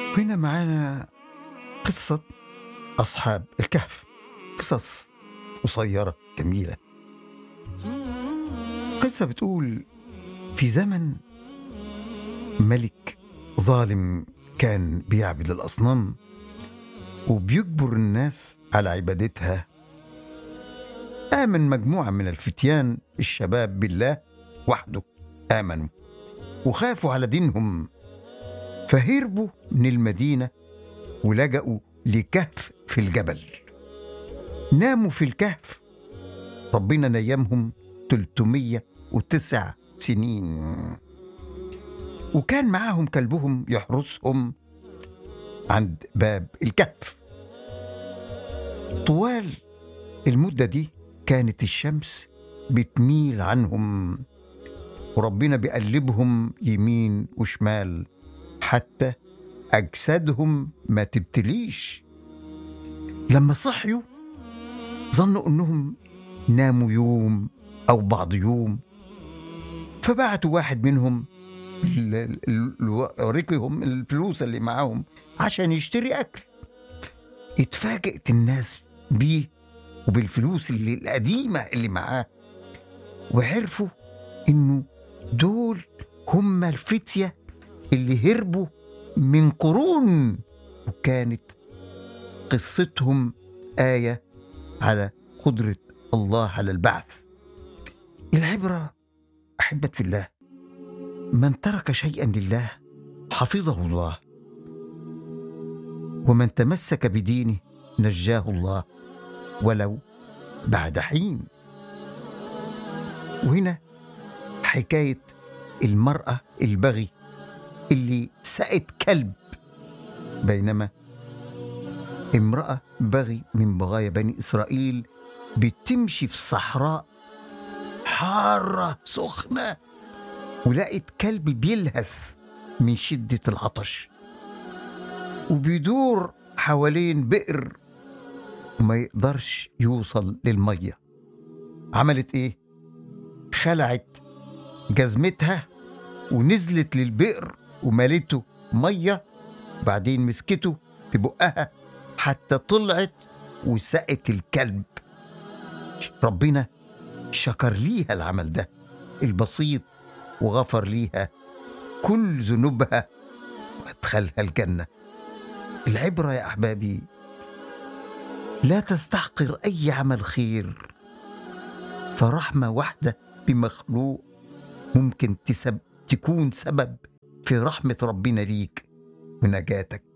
هنا معانا قصة أصحاب الكهف قصص قصيرة جميلة قصة بتقول في زمن ملك ظالم كان بيعبد الأصنام وبيجبر الناس على عبادتها آمن مجموعة من الفتيان الشباب بالله وحده آمنوا وخافوا على دينهم فهربوا من المدينة ولجأوا لكهف في الجبل ناموا في الكهف ربنا نيمهم 309 سنين وكان معاهم كلبهم يحرسهم عند باب الكهف طوال المدة دي كانت الشمس بتميل عنهم وربنا بيقلبهم يمين وشمال حتى أجسادهم ما تبتليش لما صحيوا ظنوا أنهم ناموا يوم أو بعض يوم فبعتوا واحد منهم ال- ال- ال- وريكهم الفلوس اللي معاهم عشان يشتري أكل اتفاجئت الناس بيه وبالفلوس اللي القديمة اللي معاه وعرفوا إنه دول هم الفتية اللي هربوا من قرون وكانت قصتهم آية على قدرة الله على البعث العبرة أحبة في الله من ترك شيئا لله حفظه الله ومن تمسك بدينه نجاه الله ولو بعد حين وهنا حكاية المرأة البغي اللي سقت كلب بينما امرأة بغي من بغايا بني إسرائيل بتمشي في الصحراء حارة سخنة ولقت كلب بيلهث من شدة العطش وبيدور حوالين بئر وما يقدرش يوصل للمية عملت ايه؟ خلعت جزمتها ونزلت للبئر وملته مية بعدين مسكته في بقها حتى طلعت وسقت الكلب ربنا شكر ليها العمل ده البسيط وغفر ليها كل ذنوبها وادخلها الجنة العبرة يا أحبابي لا تستحقر أي عمل خير فرحمة واحدة بمخلوق ممكن تسب تكون سبب في رحمة ربنا ليك ونجاتك